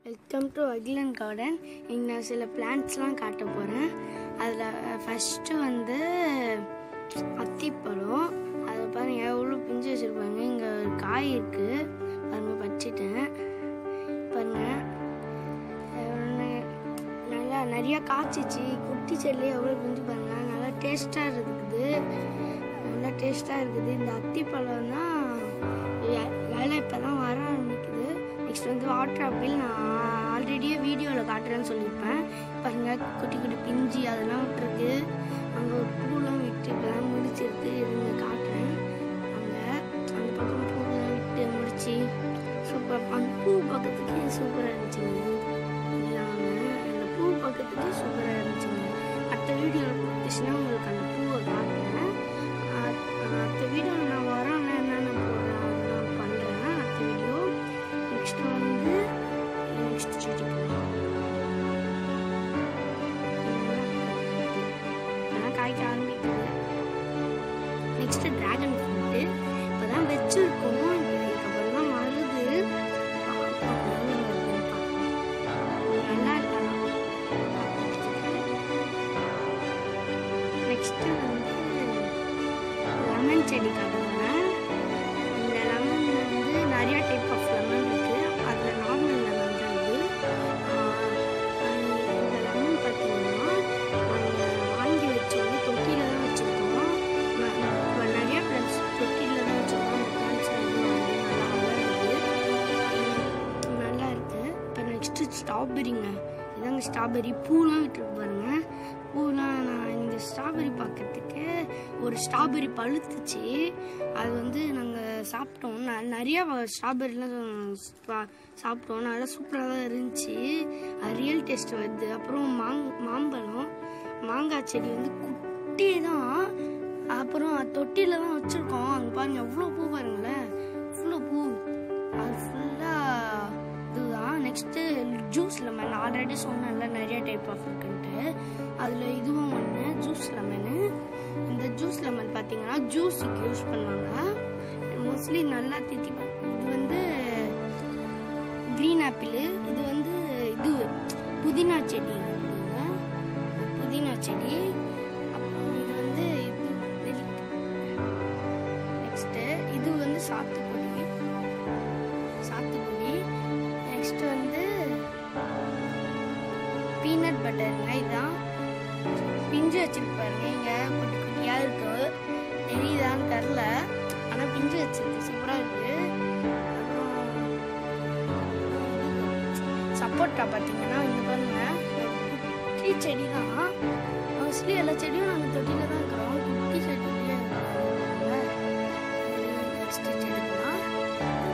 Welcome to Akilan garden இங்கே நான் சில பிளான்ட்ஸ்லாம் காட்ட போகிறேன் அதில் ஃபஸ்ட்டு வந்து அத்திப்பழம் அதை பாருங்க எவ்வளோ பிஞ்சு வச்சுருப்பாங்க இங்கே ஒரு காய் இருக்குது பாருங்க பறிச்சிட்டேன் பாருங்க ஒன்று நல்லா நிறையா காய்ச்சிச்சு குட்டி செடியிலே எவ்வளோ பிஞ்சு பாருங்க நல்லா டேஸ்ட்டாக இருக்குது நல்லா டேஸ்ட்டாக இருக்குது இந்த அத்திப்பழம் தான் வேலை இப்போ தான் வர ஆரம்பிக்குது நெக்ஸ்ட் வந்து வாட்டர் ஆப்பிள் நான் ஆல்ரெடியே வீடியோவில் காட்டுறேன்னு சொல்லியிருப்பேன் பாருங்க குட்டி குட்டி பிஞ்சு அதெல்லாம் விட்டுருக்கு அங்கே ஒரு பூலாம் விட்டு இப்போலாம் முடிச்சிருக்கு இருங்க காட்டுறேன் அங்கே அந்த பக்கம் பூலாம் விட்டு முடிச்சு சூப்பர் அந்த பூ பக்கத்துக்கே சூப்பராக இருந்துச்சுங்க இல்லாம அந்த பூ பக்கத்துக்கே சூப்பராக இருந்துச்சுங்க அடுத்த வீடியோவில் கொடுத்துச்சுன்னா உங்களுக்கு அந்த பூவை காட்டுறேன் அஹ் அடுத்த வீடியோவில் நான் வரேன்னா என்னென்ன போடுறேன் நான் பண்ணுறேன் அடுத்த வீடியோ நெக்ஸ்ட் வந்து நெக்ஸ்ட் செடி போடலாம் இப்போதான் காய்க்க ஆரம்பிக்குது நெக்ஸ்ட் டிராகன் ஃப்ரூட்டு இப்போ தான் வச்சுருக்கோம் இதுக்கப்புறம் தான் வருது பார்ப்போம், எவ்வளவு வருதுன்னு பார்ப்போம். நல்லா இருக்கலாம் நெக்ஸ்ட்டு வந்து லெமன் செடி காட்டுவேன் இந்த லெமன் வந்து நிறைய டைப் ஆஃப் லெமன் இருக்குது அதில் நார்மல் லெமன் தான் இது ஆஹ் இந்த லெமன் பார்த்தீங்கன்னா நாங்கள் வாங்கி வச்சோம் தொட்டியில் தான் வச்சுருக்கோம் நிறைய பிளான்ஸ் தொட்டியில் தான் வச்சுருக்கோம் அந்த பிளான்ஸ் வந்து நல்லா வளருது உம் நல்லா இருக்கு இப்போ நெக்ஸ்ட்டு ஸ்ட்ராபெரிங்க இதாங்க ஸ்ட்ராபெரி பூலாம் விட்டுருக்கு பாருங்க பூலாம் நான் இந்த ஸ்ட்ராபெரி பார்க்கறதுக்கு ஒரு ஸ்ட்ராபெரி பழுத்துச்சு அது வந்து நாங்கள் சாப்பிட்டோம் ந- நிறைய ஸ்ட்ராபெரிலாம் சாப்பிட்டோம் நல்லா சூப்பராக தான் இருந்துச்சு அது ரியல் டேஸ்ட் வருது அப்புறம் மாங் மாம்பழம் மாங்காய் செடி வந்து குட்டி தான் அப்புறம் தொட்டியில் தான் வச்சுருக்கோம் அங்கே பாருங்க எவ்வளோ பூ பாருங்களேன் இவ்வளோ பூ அது ஃபுல்லாக இதுதான் நெக்ஸ்ட்டு ஜூஸ் லெமன் ஆல்ரெடி சொன்னேன்ல நிறைய டைப் ஆஃப் இருக்குன்ட்டு அதில் இதுவும் ஒன்று ஜூஸ் லெமனு இந்த ஜூஸ் லெமன் பார்த்தீங்கன்னா ஜூஸுக்கு யூஸ் பண்ணுவாங்க மோஸ்ட்லி நல்லா தித்தி இது வந்து க்ரீன் ஆப்பிள் இது வந்து இது புதினா செடி இருக்குங்க. புதினா செடி அப்புறம் இது வந்து இது நெக்ஸ்ட்டு இது வந்து சாத்துக்குடி சாத்துக்குடி நெக்ஸ்ட் வந்து பீனட் பட்டருங்க இதுதான் பிஞ்சு வச்சிருப்பாருங்க இங்க குட்டி குட்டியா இருக்கு தெரியுதான்னு தெரில ஆனா பிஞ்சு வச்சிருக்கு சூப்பரா இருக்கு சப்போட்டா பார்த்தீங்கன்னா இங்க பாருங்க குட்டி செடி தான் மோஸ்ட்லி எல்லா செடியும் நாங்கள் தொட்டில தான் இருக்கிறோம் குட்டி செடியிலே நெக்ஸ்ட் செடினா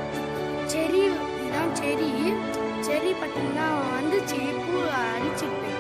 செரி இதுதான் செரி செரி பார்த்தீங்கன்னா வந்துச்சு பூ அரிச்சிருக்கு